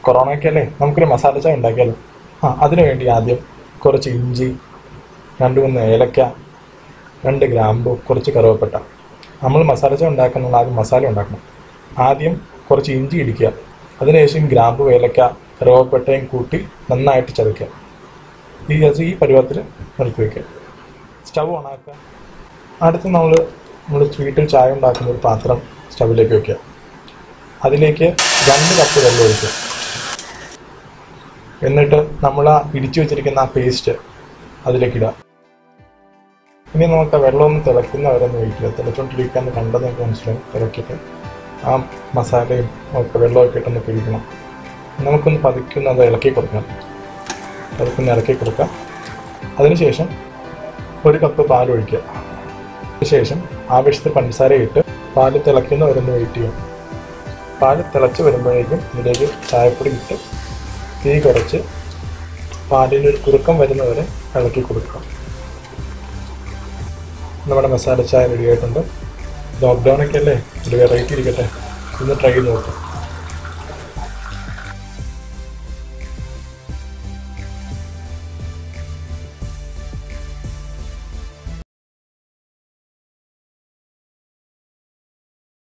കൊറോണയ്ക്കല്ലേ നമുക്കൊരു മസാല ചായ ഉണ്ടാക്കിയാലോ ആ അതിനു വേണ്ടി ആദ്യം കുറച്ച് ഇഞ്ചി രണ്ട് മൂന്ന് ഏലക്ക രണ്ട് ഗ്രാമ്പു കുറച്ച് കറുവപ്പട്ട നമ്മൾ മസാല ചായ ഉണ്ടാക്കുന്ന ആദ്യം മസാല ഉണ്ടാക്കണം ആദ്യം കുറച്ച് ഇഞ്ചി ഇടിക്കുക അതിനുശേഷം ഗ്രാമ്പു ഏലക്ക കറുവപ്പട്ടയും കൂട്ടി നന്നായിട്ട് ചതയ്ക്കുക ഈ ഈ പരുവത്തിൽ നിർത്തി വയ്ക്കുക സ്റ്റവ് ഓണാക്കുക അടുത്ത് നമ്മൾ നമ്മൾ വീട്ടിൽ ചായ ഉണ്ടാക്കുന്ന ഒരു പാത്രം സ്റ്റവിലേക്ക് വെക്കുക അതിലേക്ക് രണ്ട് കപ്പ് വെള്ളം ഒഴിക്കുക എന്നിട്ട് നമ്മൾ ആ ഇടിച്ചു വെച്ചിരിക്കുന്ന ആ പേസ്റ്റ് അതിലേക്ക് ഇടുക ഇനി നമുക്ക് ആ വെള്ളം ഒന്ന് തിളയ്ക്കുന്ന വരെ ഒന്ന് വെയിറ്റ് ചെയ്യുക തിളച്ചോണ്ടിരിക്കാന്ന് കണ്ടത് നമുക്ക് മനസ്സിലാവും തിളക്കിയിട്ട് ആ മസാലയും ഒക്കെ വെള്ളമൊക്കെ ഇട്ടൊന്ന് പിടിക്കണം നമുക്കൊന്ന് പതുക്കുന്ന അത് ഇളക്കി കൊടുക്കണം പതുക്കൊന്ന് ഇളക്കി കൊടുക്കാം അതിനുശേഷം ഒരു കപ്പ് പാൽ ഒഴിക്കുക അതിനുശേഷം ആവശ്യത്തിന് പഞ്ചസാര ഇട്ട് പാല് തിളയ്ക്കുന്ന വരുന്ന വെയിറ്റ് ചെയ്യും പാല് തിളച്ച് വരുമ്പോഴേക്കും ഇതിലേക്ക് ചായപ്പൊടി ഇട്ട് തീ കുറച്ച് പാലിന് ഒരു കുറുക്കം വരുന്നവരെ ഇളക്കി കൊടുക്കുക നമ്മുടെ മസാല ചായ റെഡി ആയിട്ടുണ്ട് ലോക്ക്ഡൗൺ ഒക്കെ അല്ലേ ഒരു വെറൈറ്റി ഇരിക്കട്ടെ ഒന്ന് ട്രൈ ചെയ്ത് നോക്കാം